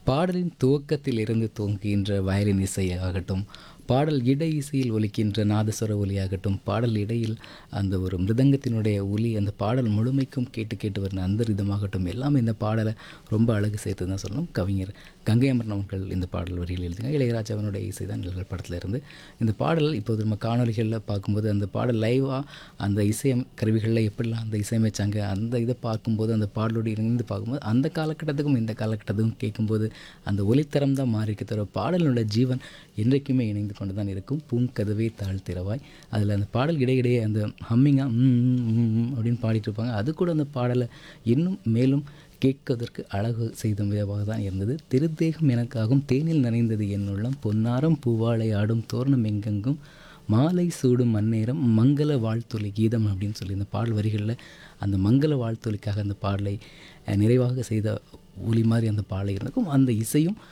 பாடலின் துவக்கத்தில் இருந்து துவங்குகின்ற வயலின் இசையாகட்டும் பாடல் இடை இசையில் ஒலிக்கின்ற நாதஸ்வர ஒலியாகட்டும் பாடல் இடையில் அந்த ஒரு மிருதங்கத்தினுடைய ஒலி அந்த பாடல் முழுமைக்கும் கேட்டு கேட்டு வருன அந்த ரிதமாகட்டும் எல்லாமே இந்த பாடலை ரொம்ப அழகு சேர்த்து தான் சொல்லணும் கவிஞர் கங்கை அமரன் அவர்கள் இந்த பாடல் வரியில் எழுதிங்க இளையராஜாவினுடைய இசை தான் நிழல் படத்தில் இருந்து இந்த பாடல் இப்போது நம்ம காணொலிகளில் பார்க்கும்போது அந்த பாடல் லைவாக அந்த இசை கருவிகளில் எப்படிலாம் அந்த இசையமைச்சாங்க அந்த இதை பார்க்கும்போது அந்த பாடலோடு இணைந்து பார்க்கும்போது அந்த காலகட்டத்துக்கும் இந்த காலகட்டத்துக்கும் கேட்கும்போது அந்த ஒலித்தரம் தான் மாறி இருக்க தவிர பாடலோட ஜீவன் என்றைக்குமே இணைந்து கொண்டு தான் இருக்கும் பூங்கதவே தாழ் திறவாய் அதில் அந்த பாடல் இடையிடையே அந்த ஹம்மிங்காக அப்படின்னு பாடிட்டு இருப்பாங்க அது கூட அந்த பாடலை இன்னும் மேலும் கேட்பதற்கு அழகு செய்த விதமாக தான் இருந்தது திருத்தேகம் எனக்காகும் தேனில் நனைந்தது என் உள்ளம் பொன்னாரம் பூவாழை ஆடும் தோரணம் எங்கெங்கும் மாலை சூடும் மண்ணேரம் மங்கள வாழ்த்தொலி கீதம் அப்படின்னு சொல்லி இந்த பாடல் வரிகளில் அந்த மங்கள வாழ்த்தொலிக்காக அந்த பாடலை அஹ், நிறைவாக செய்த ஒலி மாதிரி அந்த பாடலை இருந்திருக்கும் அந்த இசையும்